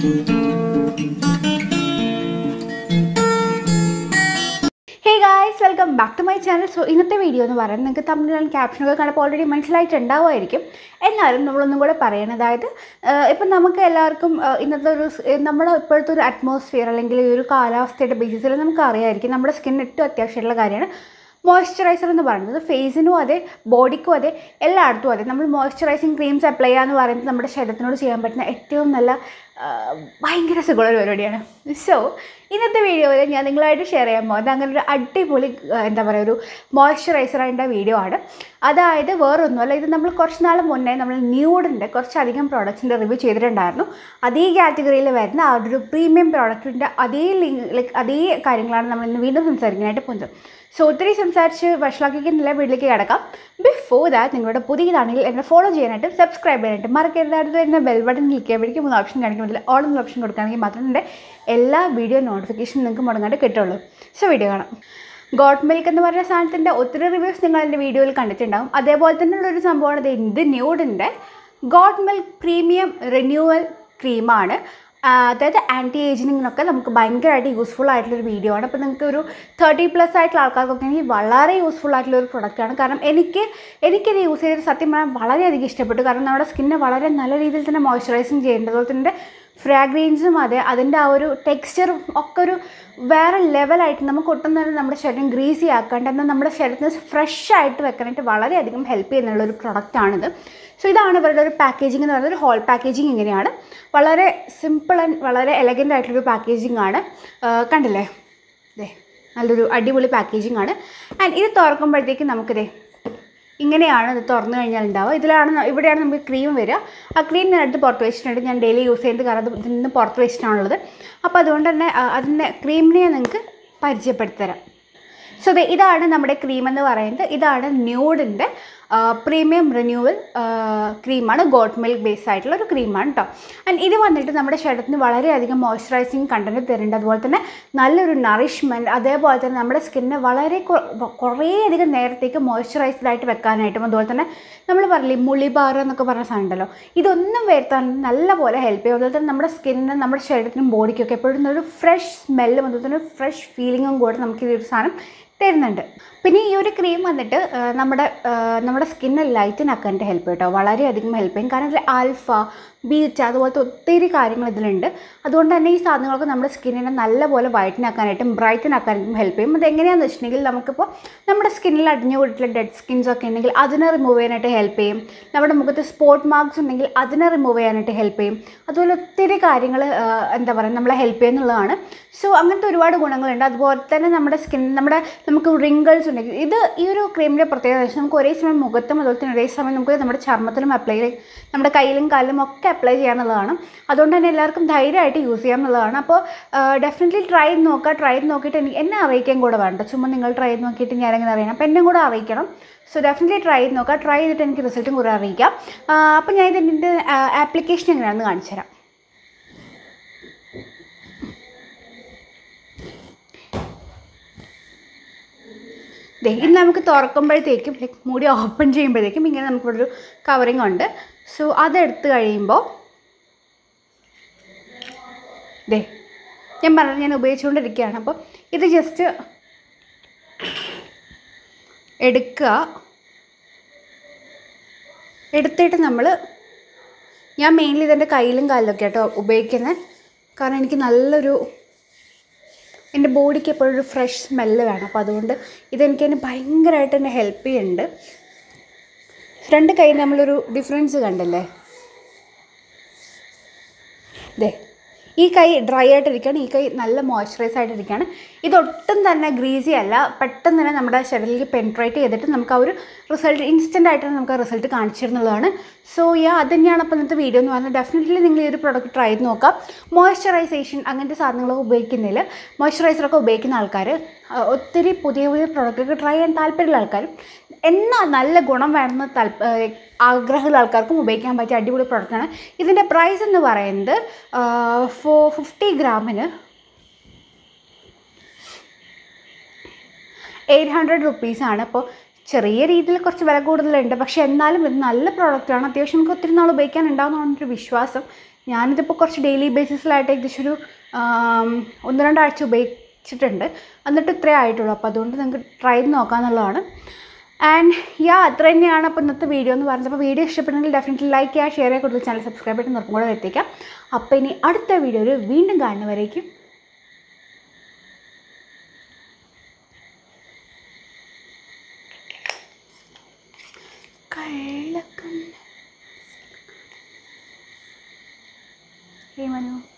hey guys welcome back to my channel so ഇന്നത്തെ video എന്ന് പറയുന്നത് നിങ്ങൾക്ക് തമ്മിൽ ക്യാപ്ഷനൊക്കെ കണ്ടപ്പോൾ ഓൾറെഡി മനസ്സിലായിട്ടുണ്ടാവുമായിരിക്കും എന്നാലും നമ്മളൊന്നും കൂടെ പറയണം അതായത് ആഹ് ഇപ്പം നമുക്ക് എല്ലാവർക്കും ആഹ് ഇന്നത്തെ ഒരു സ്- ഏഹ് നമ്മുടെ ഇപ്പോഴത്തെ ഒരു അറ്റ്മോസ്ഫിയർ അല്ലെങ്കിൽ ഈ ഒരു കാലാവസ്ഥയുടെ ബേസിസിൽ നമുക്ക് അറിയാമായിരിക്കും നമ്മുടെ സ്കിന്നിന് ഏറ്റവും അത്യാവശ്യമുള്ള കാര്യമാണ് മോയ്സ്ചറൈസർ എന്ന് പറയുന്നത് ഫേസിനും അതെ ബോഡിക്കും അതെ എല്ലായിടത്തും അതെ നമ്മൾ മോയ്സ്ചറൈസിങ് ക്രീംസ് അപ്ലൈ ചെയ്യുക എന്ന് പറയുന്നത് നമ്മുടെ ശരീരത്തിനോട് ചെയ്യാൻ പറ്റുന്ന ഏറ്റവും നല്ല ആ, ഭയങ്കര സുഖമുള്ള ഒരു പരിപാടിയാണ് സോ ഇന്നത്തെ വീഡിയോയിൽ ഞാൻ നിങ്ങളായിട്ട് ഷെയർ ചെയ്യാൻ പോകുന്നത് അങ്ങനെ ഒരു അടിപൊളി ആ, എന്താ പറയുക ഒരു മോയ്സ്ചറൈസറിൻ്റെ വീഡിയോ ആണ് അതായത് വേറൊന്നുമല്ല ഇത് നമ്മൾ കുറച്ച് നാൾ മുന്നേ നമ്മൾ ന്യൂഡിൻ്റെ കുറച്ചധികം പ്രോഡക്റ്റ്സിൻ്റെ റിവ്യൂ ചെയ്തിട്ടുണ്ടായിരുന്നു അതേ കാറ്റഗറിയിൽ വരുന്ന ആ ഒരു പ്രീമിയം പ്രോഡക്റ്റിൻ്റെ അതേ ലിങ്ക് ലൈക്ക് അതേ കാര്യങ്ങളാണ് നമ്മൾ ഇന്ന് വീണ്ടും സംസാരിക്കാനായിട്ട് പോകുന്നത് സോ ഒത്തിരി സംസാരിച്ച് വഷളാക്കിക്കുന്നില്ല വീട്ടിലേക്ക് കിടക്കാം ബിഫോർ ദാറ്റ് നിങ്ങളുടെ പുതിയതാണെങ്കിൽ എന്നെ ഫോളോ ചെയ്യാനായിട്ട് സബ്സ്ക്രൈബ് ചെയ്യാനായിട്ട് മറക്കരുത് അടുത്ത് തന്നെ ബെൽ ബട്ടൺ ക്ലിക്ക് ചെയ്യുമ്പോഴേക്കും മൂന്ന് ഓപ്ഷൻ കാണിക്കുമ്പോൾ ഓൾ എന്ന ഓപ്ഷൻ കൊടുക്കുകയാണെങ്കിൽ മാത്രമേ എൻ്റെ എല്ലാ വീഡിയോ നോട്ടിഫിക്കേഷൻ നിങ്ങൾക്ക് മുടങ്ങാണ്ട് കിട്ടുള്ളൂ സോ വീഡിയോ കാണാം ഗോഡ് മിൽക്ക് എന്ന് പറയുന്ന സാധനത്തിൻ്റെ ഒത്തിരി റിവ്യൂസ് നിങ്ങൾ എൻ്റെ വീഡിയോയിൽ കണ്ടിട്ടുണ്ടാകും അതേപോലെ തന്നെയുള്ളൊരു സംഭവമാണ് ഇത് ഇത് ന്യൂഡിൻ്റെ ഗോഡ് മിൽക്ക് പ്രീമിയം റിന്യൂവൽ ക്രീമാണ് അതായത് ആൻറ്റി ഏജിങ്ങിനൊക്കെ നമുക്ക് ഭയങ്കരമായിട്ട് യൂസ്ഫുൾ ആയിട്ടുള്ളൊരു വീഡിയോ ആണ് അപ്പോൾ നിങ്ങൾക്ക് ഒരു തേർട്ടി പ്ലസ് ആയിട്ടുള്ള ആൾക്കാർക്കൊക്കെ എനിക്ക് വളരെ യൂസ്ഫുൾ ആയിട്ടുള്ള ഒരു പ്രൊഡക്റ്റാണ് കാരണം എനിക്ക് എനിക്കിത് യൂസ് ചെയ്തിട്ട് സത്യം പറഞ്ഞാൽ വളരെയധികം ഇഷ്ടപ്പെട്ടു കാരണം നമ്മുടെ സ്കിന്നെ വളരെ നല്ല രീതിയിൽ തന്നെ മോയ്സ്ചറൈസിങ് ചെയ്യേണ്ടത് അതുപോലെ തന്നെ ഫ്രാഗ്രൻസും അതെ അതിൻ്റെ ആ ഒരു ടെക്സ്ചറും ഒക്കെ ഒരു വേറെ ലെവലായിട്ട് നമുക്ക് ഒട്ടും തന്നെ നമ്മുടെ ശരീരം ഗ്രീസി ആക്കാണ്ട് എന്നാൽ നമ്മുടെ ശരീരത്തിന് ഫ്രഷ് ആയിട്ട് വെക്കാനായിട്ട് വളരെയധികം ഹെൽപ്പ് ചെയ്യുന്നുള്ള ഒരു പ്രൊഡക്റ്റാണിത് സോ ഇതാണ് ഇവരുടെ ഒരു പാക്കേജിംഗ് എന്ന് പറയുന്നത് ഒരു ഹോൾ പാക്കേജിങ് ഇങ്ങനെയാണ് വളരെ സിമ്പിൾ ആൻഡ് വളരെ എലഗൻ്റ് ആയിട്ടൊരു പാക്കേജിംഗ് ആണ് ആ, കണ്ടില്ലേ ഇതേ നല്ലൊരു അടിപൊളി പാക്കേജിംഗ് ആണ് ആൻഡ് ഇത് തുറക്കുമ്പോഴത്തേക്കും നമുക്കിതേ ഇങ്ങനെയാണ് ഇത് തുറന്നു കഴിഞ്ഞാൽ ഉണ്ടാവുക ഇതിലാണ് ന- ഇവിടെയാണ് നമുക്ക് ക്രീം വരിക ആ ക്രീം ഞാൻ എടുത്ത് പുറത്ത് വെച്ചിട്ടുണ്ട് ഞാൻ ഡെയിലി യൂസ് ചെയ്യുന്നത് കാരണം അത് ഇതിൽ നിന്ന് പുറത്ത് വെച്ചിട്ടാണുള്ളത് അപ്പോൾ അതുകൊണ്ട് തന്നെ ആ, അതിൻ്റെ ക്രീമിനെ ഞാൻ നിങ്ങൾക്ക് പരിചയപ്പെടുത്തി തരാം സോ ദേ ഇതാണ് നമ്മുടെ ക്രീം എന്ന് പറയുന്നത് ഇതാണ് ന്യൂഡിൻ്റെ പ്രീമിയം റിന്യൂവൽ ക്രീമാണ് ഗോട്ട് മിൽക്ക് ബേസ് ആയിട്ടുള്ള ഒരു ക്രീമാണ് കേട്ടോ ആൻഡ് ഇത് വന്നിട്ട് നമ്മുടെ ശരീരത്തിന് വളരെയധികം മോയ്സ്ചറൈസിങ് കണ്ടന്റ് തരുന്നുണ്ട് അതുപോലെ തന്നെ നല്ലൊരു നറിഷ്മെൻറ്റ് അതേപോലെ തന്നെ നമ്മുടെ സ്കിന്നെ വളരെ കൊ- കുറേയധികം നേരത്തേക്ക് മോയ്സ്ചറൈസ്ഡ് ആയിട്ട് വെക്കാനായിട്ടും അതുപോലെ തന്നെ നമ്മൾ പറയില്ലേ മുളിബാറ് എന്നൊക്കെ പറഞ്ഞ സാധനം ഉണ്ടല്ലോ ഇതൊന്നും വരുത്താൻ നല്ലപോലെ ഹെൽപ്പ് ചെയ്യും അതുപോലെ തന്നെ നമ്മുടെ സ്കിന്നിനും നമ്മുടെ ശരീരത്തിനും ബോഡിക്കൊക്കെ എപ്പോഴും ഒരു ഫ്രഷ് സ്മെല്ലും അതുപോലെ തന്നെ ഫ്രഷ് ഫീലിങ്ങും കൂടെ നമുക്ക് ഈ ഒരു സാധനം തരുന്നുണ്ട് പിന്നെ ഈ ഒരു ക്രീം വന്നിട്ട് ആ, നമ്മുടെ ആ, നമ്മുടെ സ്കിന്നെ ലൈറ്റനാക്കാനായിട്ട് ഹെൽപ്പ് കേട്ടോ വളരെയധികം ഹെൽപ്പ് ചെയ്യും കാരണം ഇതിൽ ആൽഫ ബീറ്റ അതുപോലത്തെ ഒത്തിരി കാര്യങ്ങൾ ഇതിലുണ്ട് അതുകൊണ്ട് തന്നെ ഈ സാധനങ്ങളൊക്കെ നമ്മുടെ സ്കിന്നിനെ നല്ലപോലെ വൈറ്റനാക്കാനായിട്ടും ബ്രൈറ്റനാക്കാനായിട്ടും ഹെൽപ്പ് ചെയ്യും അത് എങ്ങനെയാണെന്ന് വെച്ചിട്ടുണ്ടെങ്കിൽ നമുക്കിപ്പോൾ നമ്മുടെ സ്കിന്നിൽ അടിഞ്ഞു കൂടിയിട്ടുള്ള ഡെഡ് സ്കിൻസ് ഒക്കെ ഉണ്ടെങ്കിൽ അതിനെ റിമൂവ് ചെയ്യാനായിട്ട് ഹെൽപ്പ് ചെയ്യും നമ്മുടെ മുഖത്ത് സ്പോട്ട് മാർക്സ് ഉണ്ടെങ്കിൽ അതിനെ റിമൂവ് ചെയ്യാനായിട്ട് ഹെൽപ്പ് ചെയ്യും അതുപോലെ ഒത്തിരി കാര്യങ്ങൾ എന്താ പറയുക നമ്മളെ ഹെൽപ്പ് ചെയ്യുന്നുള്ളതാണ് സോ അങ്ങനത്തെ ഒരുപാട് ഗുണങ്ങളുണ്ട് അതുപോലെ തന്നെ നമ്മുടെ സ്കിൻ നമ്മുടെ നമുക്ക് റിങ്കിൾസ് ഉണ്ടെങ്കിൽ ഇത് ഈ ഒരു ക്രീമിൻ്റെ പ്രത്യേകത വെച്ചാൽ നമുക്ക് ഒരേ സമയം മുഖത്തും അതുപോലെ തന്നെ ഒരേ സമയം നമുക്ക് നമ്മുടെ ചർമ്മത്തിലും അപ്ലൈ നമ്മുടെ കയ്യിലും കാലിലും ഒക്കെ അപ്ലൈ ചെയ്യാന്നുള്ളതാണ് അതുകൊണ്ട് തന്നെ എല്ലാവർക്കും ധൈര്യമായിട്ട് യൂസ് ചെയ്യാം എന്നുള്ളതാണ് അപ്പോൾ ഡെഫിനറ്റ്ലി ട്രൈ ചെയ്ത് നോക്കുക ട്രൈ ചെയ്ത് നോക്കിയിട്ട് എനിക്ക് എന്നെ അറിയിക്കാൻ കൂടെ വേണ്ട ചുമ്മാ നിങ്ങൾ ട്രൈ ചെയ്ത് നോക്കിയിട്ട് ഞാൻ എങ്ങനെ അറിയണം അപ്പോൾ എന്നെ കൂടെ അറിയിക്കണം സോ ഡെഫിനറ്റ്ലി ട്രൈ ചെയ്ത് നോക്കുക ട്രൈ ചെയ്തിട്ട് എനിക്ക് റിസൾട്ടും കൂടെ അറിയിക്കാം ആ, അപ്പോൾ ഞാൻ ഇതിൻ്റെ ആപ്ലിക്കേഷൻ എങ്ങനെയാണെന്ന് കാണിച്ചു തരാം ദേ ഇത് നമുക്ക് തുറക്കുമ്പോഴത്തേക്കും ലൈക്ക് മൂടി ഓപ്പൺ ചെയ്യുമ്പോഴത്തേക്കും ഇങ്ങനെ നമുക്കിവിടെ ഒരു കവറിങ് ഉണ്ട് സോ അതെടുത്ത് കഴിയുമ്പോൾ ദേ ഞാൻ പറഞ്ഞത് ഞാൻ ഉപയോഗിച്ചുകൊണ്ടിരിക്കുകയാണ് അപ്പോൾ ഇത് ജസ്റ്റ് എടുക്കുക എടുത്തിട്ട് നമ്മൾ ഞാൻ മെയിൻലി ഇതെൻ്റെ കയ്യിലും കാലിലൊക്കെ കേട്ടോ ഉപയോഗിക്കുന്നത് കാരണം എനിക്ക് നല്ലൊരു എൻ്റെ ബോഡിക്ക് എപ്പോഴും ഒരു ഫ്രഷ് സ്മെല്ല് വേണം അപ്പോൾ അതുകൊണ്ട് ഇതെനിക്ക് എന്നെ ഭയങ്കരമായിട്ട് എന്നെ ഹെൽപ്പ് ചെയ്യുന്നുണ്ട് രണ്ട് കൈ നമ്മളൊരു ഡിഫറൻസ് കണ്ടല്ലേ ദേ ഈ കൈ ഡ്രൈ ആയിട്ടിരിക്കുകയാണ് ഈ കൈ നല്ല മോയ്സ്ചറൈസ് ആയിട്ടിരിക്കുകയാണ് ഇതൊട്ടും തന്നെ ഗ്രീസി അല്ല പെട്ടെന്ന് തന്നെ നമ്മുടെ ശരീരത്തിലേക്ക് പെൻട്രേറ്റ് ചെയ്തിട്ട് നമുക്ക് ആ ഒരു റിസൾട്ട് ഇൻസ്റ്റൻ്റ് ആയിട്ട് നമുക്ക് ആ റിസൾട്ട് കാണിച്ചിരുന്നുള്ളതാണ് സോ യാ അത് തന്നെയാണ് അപ്പോൾ ഇന്നത്തെ വീഡിയോ എന്ന് പറഞ്ഞാൽ ഡെഫിനറ്റ്ലി നിങ്ങൾ ഈ ഒരു പ്രോഡക്റ്റ് ട്രൈ ചെയ്ത് നോക്കാം മോയ്സ്ചറൈസേഷൻ അങ്ങനത്തെ സാധനങ്ങളൊക്കെ ഉപയോഗിക്കുന്നതിൽ മോയ്സ്ചറൈസറൊക്കെ ഉപയോഗിക്കുന്ന ആൾക്കാർ ഒത്തിരി പുതിയ പുതിയ പ്രോഡക്റ്റൊക്കെ ട്രൈ ചെയ്യാൻ താല്പര്യമുള്ള ആൾക്കാരും എന്നാൽ നല്ല ഗുണം വേണമെന്ന് താല്പ ആഗ്രഹമുള്ള ആൾക്കാർക്കും ഉപയോഗിക്കാൻ പറ്റിയ അടിപൊളി പ്രോഡക്റ്റാണ് ഇതിൻ്റെ പ്രൈസ് എന്ന് പറയുന്നത് ഫോർ ഫിഫ്റ്റി ഗ്രാമിന് എയ്റ്റ് ഹൺഡ്രഡ് റുപ്പീസാണ് അപ്പോൾ ചെറിയ രീതിയിൽ കുറച്ച് വില കൂടുതലുണ്ട് പക്ഷേ എന്നാലും ഇത് നല്ല പ്രോഡക്റ്റാണ് അത്യാവശ്യം നമുക്ക് ഒത്തിരി നാൾ ഉപയോഗിക്കാൻ ഉണ്ടാകുന്നതാണ് ഒരു വിശ്വാസം ഞാനിതിപ്പോൾ കുറച്ച് ഡെയിലി ബേസിസിലായിട്ട് ഏകദേശം ഒരു ആം, ഒന്ന് രണ്ടാഴ്ച ഉപയോഗിച്ചിട്ടുണ്ട് എന്നിട്ട് ഇത്രേ ആയിട്ടുള്ളൂ അപ്പോൾ അതുകൊണ്ട് നിങ്ങൾക്ക് ട്രൈ ചെയ്ത് നോക്കാമെന്നുള്ളതാണ് ആൻഡ് യാ അത്ര തന്നെയാണ് അപ്പോൾ ഇന്നത്തെ വീഡിയോ എന്ന് പറയുന്നത് അപ്പോൾ വീഡിയോ ഇഷ്ടപ്പെടുന്നെങ്കിൽ ഡെഫിനറ്റ്ലി ലൈക്ക് ചെയ്യുക ഷെയർ ചെയ്യുക കൊടുത്ത് ചാനൽ സബ്സ്ക്രൈബ് ചെയ്ത് നിർക്കും കൂടെ എത്തിക്കാം അപ്പോൾ ഇനി അടുത്ത വീഡിയോയിൽ വീണ്ടും കാണുന്നവരേക്കും കള്ളക്കണ്ണ് ഹേ മനു